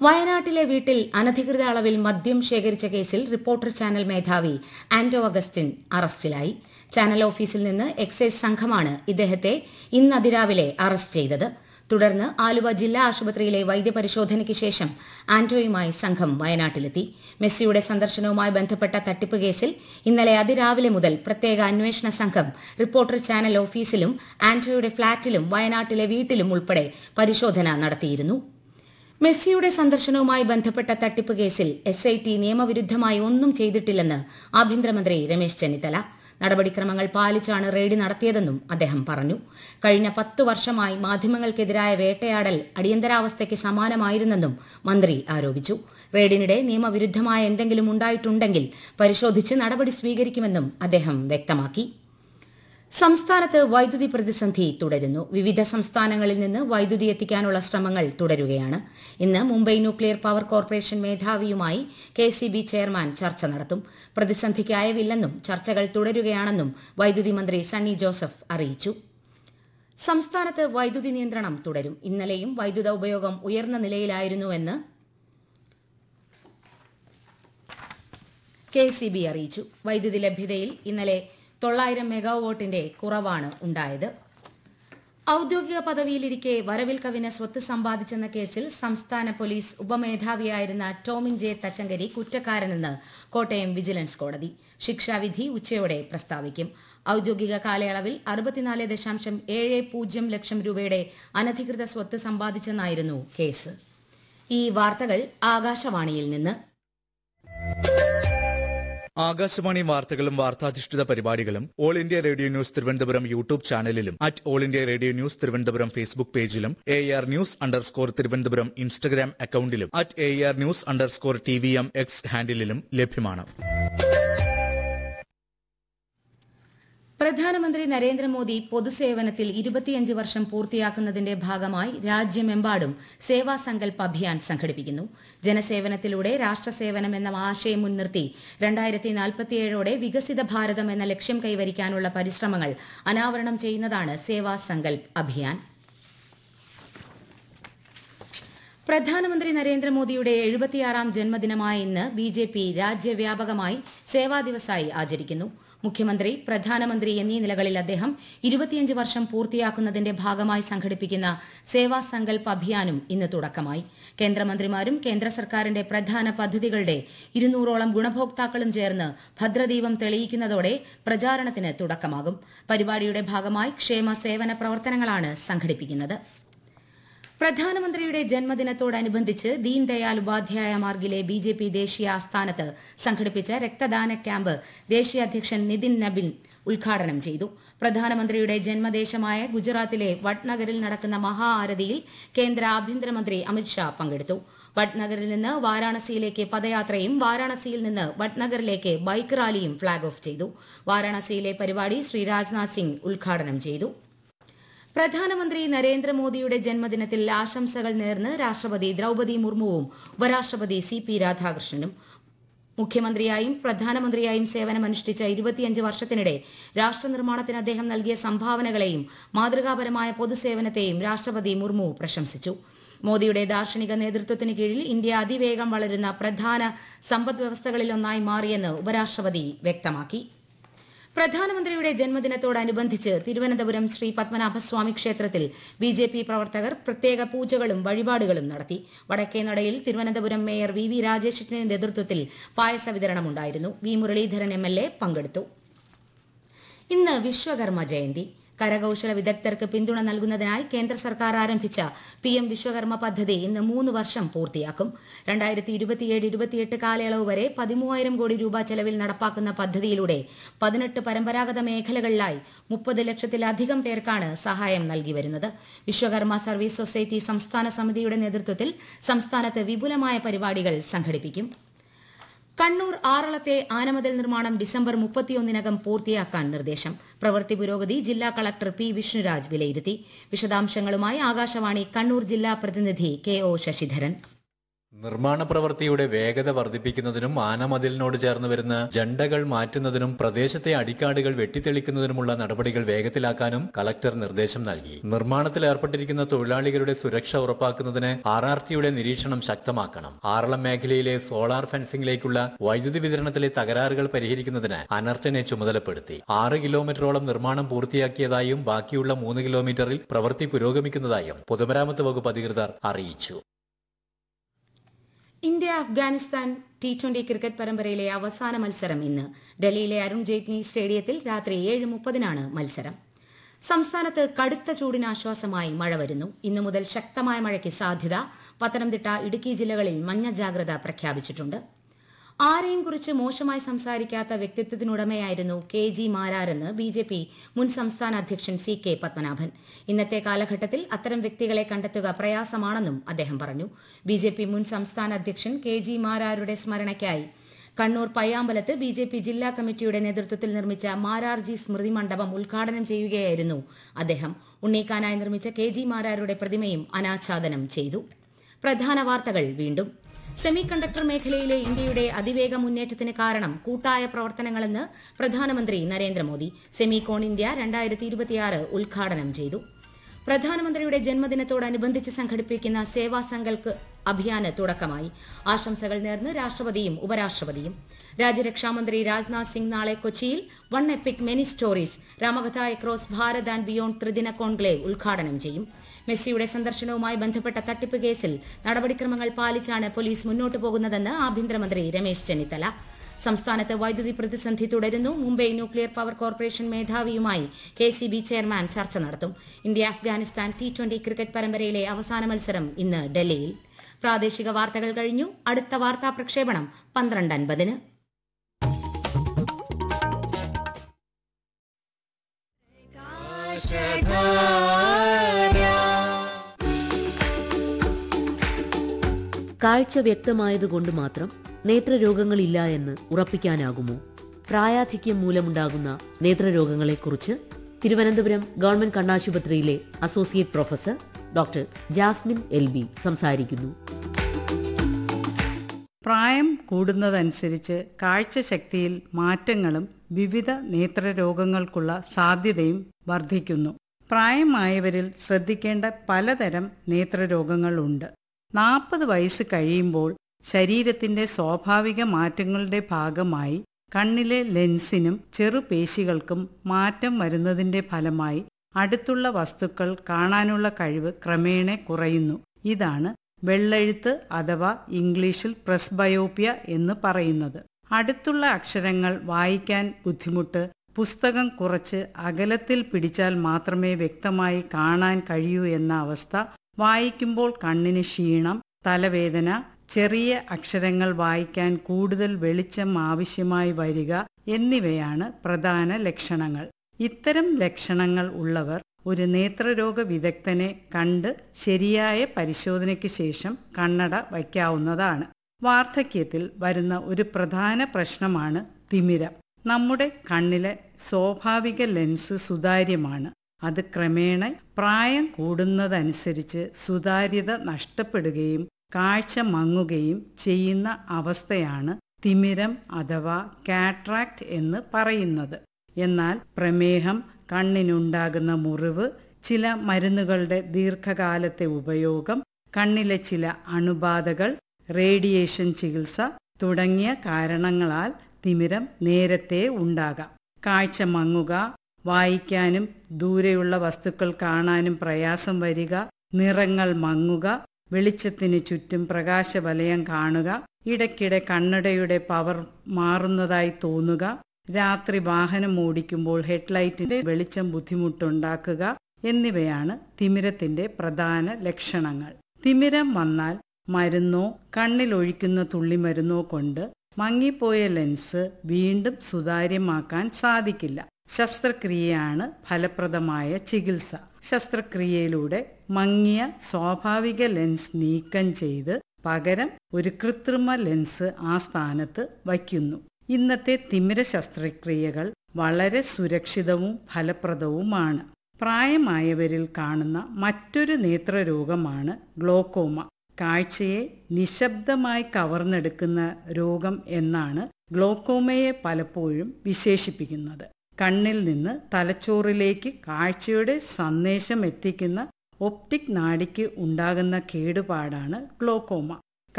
വയനാട്ടിലെ വീട്ടിൽ അനധികൃത അളവിൽ മദ്യം ശേഖരിച്ച കേസിൽ റിപ്പോർട്ടർ ചാനൽ മേധാവി ആന്റോ അഗസ്റ്റിൻ അറസ്റ്റിലായി ചാനൽ ഓഫീസിൽ നിന്ന് എക്സൈസ് സംഘമാണ് ഇദ്ദേഹത്തെ ഇന്ന് അതിരാവിലെ അറസ്റ്റ് ചെയ്തത് തുടർന്ന് ആലുവ ജില്ലാ ആശുപത്രിയിലെ വൈദ്യപരിശോധനയ്ക്ക് ശേഷം ആന്റോയുമായി സംഘം വയനാട്ടിലെത്തി മെസ്സിയുടെ സന്ദർശനവുമായി ബന്ധപ്പെട്ട തട്ടിപ്പ് കേസിൽ ഇന്നലെ അതിരാവിലെ മുതൽ പ്രത്യേക അന്വേഷണ സംഘം റിപ്പോർട്ടർ ചാനൽ ഓഫീസിലും ആന്റോയുടെ ഫ്ളാറ്റിലും വയനാട്ടിലെ വീട്ടിലും ഉൾപ്പെടെ പരിശോധന നടത്തിയിരുന്നു മെസ്സിയുടെ സന്ദർശനവുമായി ബന്ധപ്പെട്ട തട്ടിപ്പ് കേസിൽ എസ് ഐ ടി നിയമവിരുദ്ധമായി ഒന്നും ചെയ്തിട്ടില്ലെന്ന് ആഭ്യന്തരമന്ത്രി രമേശ് ചെന്നിത്തല നടപടിക്രമങ്ങൾ പാലിച്ചാണ് റെയ്ഡ് നടത്തിയതെന്നും അദ്ദേഹം പറഞ്ഞു കഴിഞ്ഞ പത്ത് വർഷമായി മാധ്യമങ്ങൾക്കെതിരായ വേട്ടയാടൽ അടിയന്തരാവസ്ഥയ്ക്ക് സമാനമായിരുന്നെന്നും മന്ത്രി ആരോപിച്ചു റെയ്ഡിനിടെ നിയമവിരുദ്ധമായ എന്തെങ്കിലും ഉണ്ടായിട്ടുണ്ടെങ്കിൽ പരിശോധിച്ച് നടപടി സ്വീകരിക്കുമെന്നും അദ്ദേഹം വ്യക്തമാക്കി സംസ്ഥാനത്ത് വൈദ്യുതി പ്രതിസന്ധി തുടരുന്നു വിവിധ സംസ്ഥാനങ്ങളിൽ നിന്ന് വൈദ്യുതി എത്തിക്കാനുള്ള ശ്രമങ്ങൾ തുടരുകയാണ് ഇന്ന് മുംബൈ ന്യൂക്ലിയർ പവർ കോർപ്പറേഷൻ മേധാവിയുമായി കെ സി ബി ചെയർമാൻ ചർച്ച നടത്തും പ്രതിസന്ധിക്ക് അയവില്ലെന്നും ചർച്ചകൾ തുടരുകയാണെന്നും വൈദ്യുതി മന്ത്രി സണ്ണി ജോസഫ് അറിയിച്ചു സംസ്ഥാനത്ത് വൈദ്യുതി നിയന്ത്രണം തുടരും ഇന്നലെയും വൈദ്യുത ഉപയോഗം ഉയർന്ന നിലയിലായിരുന്നുവെന്ന് കെ സി ബി അറിയിച്ചു വൈദ്യുതി ലഭ്യതയിൽ ഇന്നലെ തൊള്ളായിരം മെഗാവോട്ടിന്റെ കുറവാണ് ഉണ്ടായത് ഔദ്യോഗിക പദവിയിലിരിക്കെ വരവിൽ കവിന് സ്വത്ത് സമ്പാദിച്ചെന്ന കേസിൽ സംസ്ഥാന പോലീസ് ഉപമേധാവിയായിരുന്ന ടോമിൻ ജെ തച്ചങ്കരി കുറ്റക്കാരനെന്ന് കോട്ടയം വിജിലൻസ് കോടതി ശിക്ഷാവിധി ഉച്ചയോടെ പ്രസ്താവിക്കും ഔദ്യോഗിക കാലയളവിൽ അറുപത്തിനാല് ദശാംശം ഏഴ് പൂജ്യം ലക്ഷം രൂപയുടെ അനധികൃത സ്വത്ത് സമ്പാദിച്ചെന്നായിരുന്നു കേസ് ഈ വാർത്തകൾ ആകാശവാണിയിൽ നിന്ന് ആകാശവാണി വാർത്തകളും വാർത്താധിഷ്ഠിത പരിപാടികളും all India radio news Thiruvananthapuram YouTube ചാനലിലും at all India radio news Thiruvananthapuram Facebook പേജിലും A R news underscore Thiruvananthapuram Instagram അക്കൌണ്ടിലും at A R news underscore T V M X ഹാൻഡിലും ലഭ്യമാണ് പ്രധാനമന്ത്രി നരേന്ദ്രമോദി പൊതുസേവനത്തിൽ ഇരുപത്തിയഞ്ച് വർഷം പൂർത്തിയാക്കുന്നതിന്റെ ഭാഗമായി രാജ്യമെമ്പാടും സേവാ സങ്കൽപ് അഭിയാൻ സംഘടിപ്പിക്കുന്നു ജനസേവനത്തിലൂടെ രാഷ്ട്രസേവനം എന്ന ആശയം മുൻനിർത്തി രണ്ടായിരത്തി നാൽപ്പത്തിയേഴോടെ വികസിത ഭാരതം എന്ന ലക്ഷ്യം കൈവരിക്കാനുള്ള പരിശ്രമങ്ങൾ അനാവരണം ചെയ്യുന്നതാണ് സേവാ സങ്കൽപ് അഭിയാൻ പ്രധാനമന്ത്രി നരേന്ദ്രമോദിയുടെ എഴുപത്തിയാറാം ജന്മദിനമായ ഇന്ന് ബി ജെ പി രാജ്യവ്യാപകമായി സേവാ ദിവസായി ആചരിക്കുന്നു മുഖ്യമന്ത്രി പ്രധാനമന്ത്രി എന്നീ നിലകളിൽ അദ്ദേഹം ഇരുപത്തിയഞ്ച് വർഷം പൂർത്തിയാക്കുന്നതിന്റെ ഭാഗമായി സംഘടിപ്പിക്കുന്ന സേവാ സങ്കൽപ് അഭിയാനും ഇന്ന് തുടക്കമായി കേന്ദ്രമന്ത്രിമാരും കേന്ദ്ര സർക്കാരിന്റെ പ്രധാന പദ്ധതികളുടെ ഇരുന്നൂറോളം ഗുണഭോക്താക്കളും ചേർന്ന് ഭദ്രദീപം തെളിയിക്കുന്നതോടെ പ്രചാരണത്തിന് തുടക്കമാകും പരിപാടിയുടെ ഭാഗമായി ക്ഷേമ സേവന പ്രവർത്തനങ്ങളാണ് സംഘടിപ്പിക്കുന്നത് പ്രധാനമന്ത്രിയുടെ ജന്മദിനത്തോടനുബന്ധിച്ച് ദീൻദയാൽ ഉപാധ്യായ മാർഗിലെ ബി ജെ പി ദേശീയ ആസ്ഥാനത്ത് സംഘടിപ്പിച്ച രക്തദാന ക്യാമ്പ് ദേശീയ അധ്യക്ഷൻ നിതിൻ നബിൻ ഉദ്ഘാടനം ചെയ്തു പ്രധാനമന്ത്രിയുടെ ജന്മദേശമായ ഗുജറാത്തിലെ വഡ്നഗറിൽ നടക്കുന്ന മഹാ ആരതിയിൽ കേന്ദ്ര ആഭ്യന്തരമന്ത്രി അമിത്ഷാ പങ്കെടുത്തു വഡ്നഗറിൽ നിന്ന് വാരാണസിയിലേക്ക് പദയാത്രയും വാരാണസിയിൽ നിന്ന് വഡ്നഗറിലേക്ക് ബൈക്ക് റാലിയും ഫ്ളാഗ് ഓഫ് ചെയ്തു വാരാണസിയിലെ പരിപാടി ശ്രീ രാജ്നാഥ് സിംഗ് ഉദ്ഘാടനം ചെയ്തു പ്രധാനമന്ത്രി നരേന്ദ്രമോദിയുടെ ജന്മദിനത്തിൽ ആശംസകൾ നേർന്ന് രാഷ്ട്രപതി ദ്രൌപതി മുർമുവും ഉപരാഷ്ട്രപതി സി പി രാധാകൃഷ്ണനും മുഖ്യമന്ത്രിയായും പ്രധാനമന്ത്രിയായും സേവനമനുഷ്ഠിച്ച ഇരുപത്തിയഞ്ച് വർഷത്തിനിടെ രാഷ്ട്രനിർമ്മാണത്തിന് അദ്ദേഹം നൽകിയ സംഭാവനകളെയും മാതൃകാപരമായ പൊതുസേവനത്തെയും രാഷ്ട്രപതി മുർമു പ്രശംസിച്ചു മോദിയുടെ ദാർശനിക നേതൃത്വത്തിന് കീഴിൽ ഇന്ത്യ അതിവേഗം വളരുന്ന പ്രധാന സമ്പദ് വ്യവസ്ഥകളിലൊന്നായി മാറിയെന്ന് ഉപരാഷ്ട്രപതി വ്യക്തമാക്കി പ്രധാനമന്ത്രിയുടെ ജന്മദിനത്തോടനുബന്ധിച്ച് തിരുവനന്തപുരം ശ്രീ പത്മനാഭസ്വാമി ക്ഷേത്രത്തിൽ ബി ജെ പി പ്രവർത്തകർ പ്രത്യേക പൂജകളും വഴിപാടുകളും നടത്തി വടക്കേനടയിൽ തിരുവനന്തപുരം മേയർ വി വി രാജേഷിന്റെ നേതൃത്വത്തിൽ പായസ വിതരണമുണ്ടായിരുന്നു V Muraleedharan M L A പങ്കെടുത്തു ഇന്ന് വിശ്വകർമ്മ ജയന്തി കരകൌശല വിദഗ്ധർക്ക് പിന്തുണ നൽകുന്നതിനായി കേന്ദ്ര സർക്കാർ ആരംഭിച്ച പി എം വിശ്വകർമ്മ പദ്ധതി ഇന്ന് മൂന്ന് വർഷം പൂർത്തിയാക്കും രണ്ടായിരത്തി ഇരുപത്തിയേഴ് ഇരുപത്തിയെട്ട് കാലയളവ് വരെ പതിമൂവായിരം കോടി രൂപ ചെലവിൽ നടപ്പാക്കുന്ന പദ്ധതിയിലൂടെ പതിനെട്ട് പരമ്പരാഗത മേഖലകളിലായി മുപ്പത് ലക്ഷത്തിലധികം പേർക്കാണ് സഹായം നൽകി വരുന്നത് വിശ്വകർമ്മ സർവീസ് സൊസൈറ്റി സംസ്ഥാന സമിതിയുടെ നേതൃത്വത്തിൽ സംസ്ഥാനത്ത് വിപുലമായ പരിപാടികൾ സംഘടിപ്പിക്കും കണ്ണൂർ ആറളത്തെ ആനമതിൽ നിർമ്മാണം ഡിസംബർ മുപ്പത്തിയൊന്നിനകം പൂർത്തിയാക്കാൻ നിർദ്ദേശം പ്രവൃത്തി പുരോഗതി ജില്ലാ കളക്ടർ പി വിഷ്ണുരാജ് വിലയിരുത്തി വിശദാംശങ്ങളുമായി ആകാശവാണി കണ്ണൂർ ജില്ലാ പ്രതിനിധി കെ ഒ ശശിധരൻ നിർമ്മാണ പ്രവൃത്തിയുടെ വേഗത വർദ്ധിപ്പിക്കുന്നതിനും ആനമതിലിനോട് ചേർന്ന് വരുന്ന ജണ്ടകൾ മാറ്റുന്നതിനും പ്രദേശത്തെ അടിക്കാടുകൾ വെട്ടിത്തെളിക്കുന്നതിനുമുള്ള നടപടികൾ വേഗത്തിലാക്കാനും കളക്ടർ നിർദ്ദേശം നൽകി നിർമ്മാണത്തിൽ ഏർപ്പെട്ടിരിക്കുന്ന തൊഴിലാളികളുടെ സുരക്ഷ ഉറപ്പാക്കുന്നതിന് ആർ ആർ ടിയുടെ നിരീക്ഷണം ശക്തമാക്കണം ആറളം മേഖലയിലെ സോളാർ ഫെൻസിംഗിലേക്കുള്ള വൈദ്യുതി വിതരണത്തിലെ തകരാറുകൾ പരിഹരിക്കുന്നതിന് അനർട്ടിനെ ചുമതലപ്പെടുത്തി ആറ് കിലോമീറ്ററോളം നിർമ്മാണം പൂർത്തിയാക്കിയതായും ബാക്കിയുള്ള മൂന്ന് കിലോമീറ്ററിൽ പ്രവൃത്തി പുരോഗമിക്കുന്നതായും പൊതുമരാമത്ത് വകുപ്പ് അധികൃതർ അറിയിച്ചു India Afghanistan T twenty cricket പരമ്പരയിലെ അവസാന മത്സരം ഇന്ന് ഡൽഹിയിലെ അരുൺ ജെയ്റ്റ്ലി സ്റ്റേഡിയത്തിൽ രാത്രി ഏഴ് മുപ്പതിനാണ് മത്സരം സംസ്ഥാനത്ത് കടുത്ത ചൂടിന് ആശ്വാസമായി മഴ വരുന്നു ഇന്നു മുതൽ ശക്തമായ മഴയ്ക്ക് സാധ്യത പത്തനംതിട്ട ഇടുക്കി ജില്ലകളിൽ മഞ്ഞ ജാഗ്രത പ്രഖ്യാപിച്ചിട്ടുണ്ട് ആരെയും കുറിച്ച് മോശമായി സംസാരിക്കാത്ത വ്യക്തിത്വത്തിനുടമയായിരുന്നു കെ ജി മാരാരെന്ന് ബി ജെ പി മുൻ സംസ്ഥാന അധ്യക്ഷൻ സി കെ പത്മനാഭൻ ഇന്നത്തെ കാലഘട്ടത്തിൽ അത്തരം വ്യക്തികളെ കണ്ടെത്തുക പ്രയാസമാണെന്നും അദ്ദേഹം പറഞ്ഞു ബി ജെ പി മുൻ സംസ്ഥാന അധ്യക്ഷൻ കെ ജി മാരാരുടെ സ്മരണയ്ക്കായി കണ്ണൂർ പയ്യാമ്പലത്ത് ബി ജെ പി ജില്ലാ കമ്മിറ്റിയുടെ നേതൃത്വത്തിൽ നിർമ്മിച്ച മാരാർജി സ്മൃതി മണ്ഡപം ഉദ്ഘാടനം ചെയ്യുകയായിരുന്നു അദ്ദേഹം ഉണ്ണീക്കാനായി നിർമ്മിച്ച കെ ജി മാരാരുടെ പ്രതിമയും അനാച്ഛാദനം ചെയ്തു പ്രധാന വാർത്തകൾ വീണ്ടും സെമി കണ്ടക്ടർ മേഖലയിലെ ഇന്ത്യയുടെ അതിവേഗ മുന്നേറ്റത്തിന് കാരണം കൂട്ടായ പ്രവർത്തനങ്ങളെന്ന് പ്രധാനമന്ത്രി നരേന്ദ്രമോദി സെമികോൺ ഇന്ത്യ രണ്ടായിരത്തി ഇരുപത്തിയാറ് ഉദ്ഘാടനം ചെയ്തു പ്രധാനമന്ത്രിയുടെ ജന്മദിനത്തോടനുബന്ധിച്ച് സംഘടിപ്പിക്കുന്ന സേവാ സങ്കൽക്ക് അഭിയാന് തുടക്കമായി ആശംസകൾ നേർന്ന് രാഷ്ട്രപതിയും ഉപരാഷ്ട്രപതിയും രാജ്യരക്ഷാമന്ത്രി രാജ്നാഥ് സിംഗ് നാളെ കൊച്ചിയിൽ one epic many stories Ramakatha across Bharat and beyond ത്രിദിന കോൺക്ലേവ് ഉദ്ഘാടനം ചെയ്യും മെസ്സിയുടെ സന്ദർശനവുമായി ബന്ധപ്പെട്ട തട്ടിപ്പ് കേസിൽ നടപടിക്രമങ്ങൾ പാലിച്ചാണ് പോലീസ് മുന്നോട്ടു പോകുന്നതെന്ന് ആഭ്യന്തരമന്ത്രി രമേശ് ചെന്നിത്തല സംസ്ഥാനത്ത് വൈദ്യുതി പ്രതിസന്ധി തുടരുന്നു മുംബൈ ന്യൂക്ലിയർ പവർ കോർപ്പറേഷൻ മേധാവിയുമായി കെ സി ബി ചെയർമാൻ ചർച്ച നടത്തും India Afghanistan T twenty cricket പരമ്പരയിലെ അവസാന മത്സരം ഇന്ന് ഡൽഹിയിൽ പ്രാദേശിക വാർത്തകൾ കഴിഞ്ഞു അടുത്ത വാർത്താ പ്രക്ഷേപണം പന്ത്രണ്ട് അൻപതിന് കാഴ്ച വ്യക്തമായതുകൊണ്ട് മാത്രം നേത്രരോഗങ്ങളില്ല എന്ന് ഉറപ്പിക്കാനാകുമോ പ്രായാധിക്യം മൂലമുണ്ടാകുന്ന നേത്രരോഗങ്ങളെക്കുറിച്ച് തിരുവനന്തപുരം ഗവൺമെന്റ് കണ്ണാശുപത്രിയിലെ associate professor doctor Jasmine L B സംസാരിക്കുന്നു പ്രായം കൂടുന്നതനുസരിച്ച് കാഴ്ചശക്തിയിൽ മാറ്റങ്ങളും വിവിധ നേത്രരോഗങ്ങൾക്കുള്ള സാധ്യതയും വർദ്ധിക്കുന്നു പ്രായമായവരിൽ ശ്രദ്ധിക്കേണ്ട പലതരം നേത്രരോഗങ്ങളുണ്ട് നാൽപ്പത് വയസ്സ് കഴിയുമ്പോൾ ശരീരത്തിന്റെ സ്വാഭാവിക മാറ്റങ്ങളുടെ ഭാഗമായി കണ്ണിലെ ലെൻസിനും ചെറുപേശികൾക്കും മാറ്റം വരുന്നതിന്റെ ഫലമായി അടുത്തുള്ള വസ്തുക്കൾ കാണാനുള്ള കഴിവ് ക്രമേണ കുറയുന്നു ഇതാണ് വെള്ളെഴുത്ത് അഥവാ ഇംഗ്ലീഷിൽ പ്രസ്ബയോപ്യ എന്ന് പറയുന്നത് അടുത്തുള്ള അക്ഷരങ്ങൾ വായിക്കാൻ ബുദ്ധിമുട്ട് പുസ്തകം കുറച്ച് അകലത്തിൽ പിടിച്ചാൽ മാത്രമേ വ്യക്തമായി കാണാൻ കഴിയൂ എന്ന അവസ്ഥ വായിക്കുമ്പോൾ കണ്ണിന് ക്ഷീണം തലവേദന ചെറിയ അക്ഷരങ്ങൾ വായിക്കാൻ കൂടുതൽ വെളിച്ചം ആവശ്യമായി വരിക എന്നിവയാണ് പ്രധാന ലക്ഷണങ്ങൾ ഇത്തരം ലക്ഷണങ്ങൾ ഉള്ളവർ ഒരു നേത്രരോഗ വിദഗ്ധനെ കണ്ട് ശരിയായ പരിശോധനയ്ക്ക് ശേഷം കണ്ണട വയ്ക്കാവുന്നതാണ് വാർദ്ധക്യത്തിൽ വരുന്ന ഒരു പ്രധാന പ്രശ്നമാണ് തിമിരം നമ്മുടെ കണ്ണിലെ സ്വാഭാവിക ലെൻസ് സുതാര്യമാണ് അത് ക്രമേണ പ്രായം കൂടുന്നതനുസരിച്ച് സുതാര്യത നഷ്ടപ്പെടുകയും കാഴ്ച മങ്ങുകയും ചെയ്യുന്ന അവസ്ഥയാണ് തിമിരം അഥവാ കാട്രാക്ട് എന്ന് പറയുന്നത് എന്നാൽ പ്രമേഹം കണ്ണിനുണ്ടാകുന്ന മുറിവ് ചില മരുന്നുകളുടെ ദീർഘകാലത്തെ ഉപയോഗം കണ്ണിലെ ചില അണുബാധകൾ റേഡിയേഷൻ ചികിത്സ തുടങ്ങിയ കാരണങ്ങളാൽ തിമിരം നേരത്തെ ഉണ്ടാകാം കാഴ്ച മങ്ങുക വായിക്കാനും ദൂരെയുള്ള വസ്തുക്കൾ കാണാനും പ്രയാസം വരിക നിറങ്ങൾ മങ്ങുക വെളിച്ചത്തിന് ചുറ്റും പ്രകാശവലയം കാണുക ഇടയ്ക്കിടെ കണ്ണടയുടെ പവർ മാറുന്നതായി തോന്നുക രാത്രി വാഹനം ഓടിക്കുമ്പോൾ ഹെഡ്ലൈറ്റിന്റെ വെളിച്ചം ബുദ്ധിമുട്ടുണ്ടാക്കുക എന്നിവയാണ് തിമിരത്തിന്റെ പ്രധാന ലക്ഷണങ്ങൾ തിമിരം വന്നാൽ മരുന്നോ കണ്ണിലൊഴിക്കുന്ന തുള്ളിമരുന്നോ കൊണ്ട് മങ്ങിപ്പോയ ലെൻസ് വീണ്ടും സുതാര്യമാക്കാൻ സാധിക്കില്ല ശസ്ത്രക്രിയയാണ് ഫലപ്രദമായ ചികിത്സ ശസ്ത്രക്രിയയിലൂടെ മങ്ങിയ സ്വാഭാവിക ലെൻസ് നീക്കം ചെയ്ത് പകരം ഒരു കൃത്രിമ ലെൻസ് ആ സ്ഥാനത്ത് വയ്ക്കുന്നു ഇന്നത്തെ തിമിര ശസ്ത്രക്രിയകൾ വളരെ സുരക്ഷിതവും ഫലപ്രദവുമാണ് പ്രായമായവരിൽ കാണുന്ന മറ്റൊരു നേത്രരോഗമാണ് ഗ്ലോക്കോമ കാഴ്ചയെ നിശബ്ദമായി കവർന്നെടുക്കുന്ന രോഗം എന്നാണ് ഗ്ലോക്കോമയെ പലപ്പോഴും വിശേഷിപ്പിക്കുന്നത് കണ്ണിൽ നിന്ന് തലച്ചോറിലേക്ക് കാഴ്ചയുടെ സന്ദേശം എത്തിക്കുന്ന ഒപ്റ്റിക് നാഡിക്ക് ഉണ്ടാകുന്ന കേടുപാടാണ് ഗ്ലോക്കോമ